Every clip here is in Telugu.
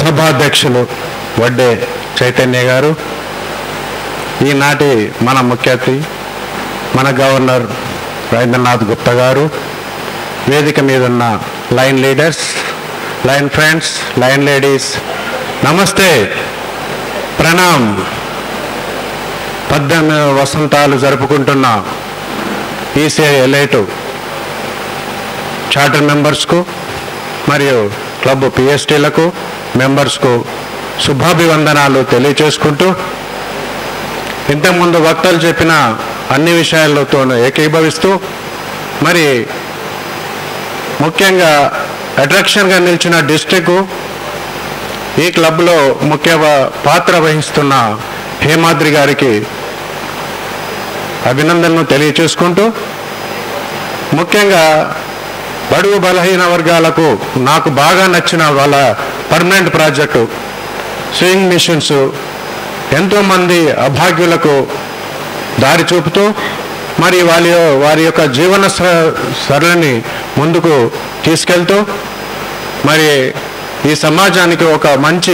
సభాధ్యక్షులు వడ్డే చైతన్య గారు ఈనాటి మన ముఖ్య అతిథి మన గవర్నర్ రవీంద్రనాథ్ గుప్తా గారు వేదిక మీద ఉన్న lion leaders lion friends lion ladies నమస్తే ప్రణామ్ పద్దెనిమిది వసంతాలు జరుపుకుంటున్న ఈసీఐ ఎలైటు చార్టర్ మెంబర్స్కు మరియు క్లబ్ పిఎస్టీలకు మెంబర్స్కు శుభాభివందనాలు తెలియచేసుకుంటూ ఇంతకుముందు వక్తలు చెప్పిన అన్ని విషయాలతో ఏకీభవిస్తూ మరి ముఖ్యంగా అట్రాక్షన్గా నిలిచిన డిస్టిక్ ఈ క్లబ్లో ముఖ్య పాత్ర వహిస్తున్న హేమాద్రి గారికి అభినందనలు తెలియచేసుకుంటూ ముఖ్యంగా బడుగు బలహీన వర్గాలకు నాకు బాగా నచ్చిన వాళ్ళ పర్మనెంట్ ప్రాజెక్టు స్వింగ్ మిషన్స్ ఎంతోమంది అభాగ్యులకు దారి చూపుతూ మరి వారి వారి యొక్క జీవన స- సరళిని ముందుకు తీసుకెళ్తూ మరి ఈ సమాజానికి ఒక మంచి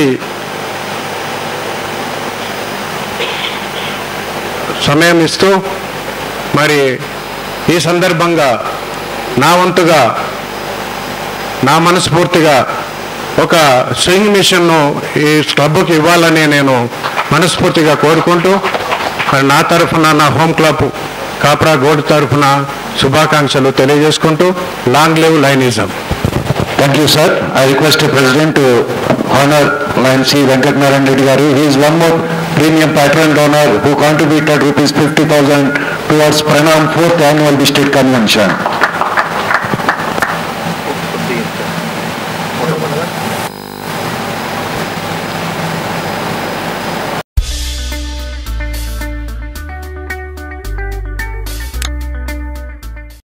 సమయం ఇస్తూ మరి ఈ సందర్భంగా నా వంతుగా నా మనస్ఫూర్తిగా ఒక స్వింగ్ మిషన్ను ఈ క్లబ్కి ఇవ్వాలని నేను మనస్ఫూర్తిగా కోరుకుంటూ మరి నా తరఫున నా హోమ్ క్లబ్ కాప్రా గోల్డ్ తరఫున శుభాకాంక్షలు తెలియజేసుకుంటూ long live lionism Thank you, sir. I request the President to honor Line C. Venkat Narayan Reddy Garu. He is one more premium patron donor who contributed rupees 50,000 towards Pranam 4th Annual District Convention.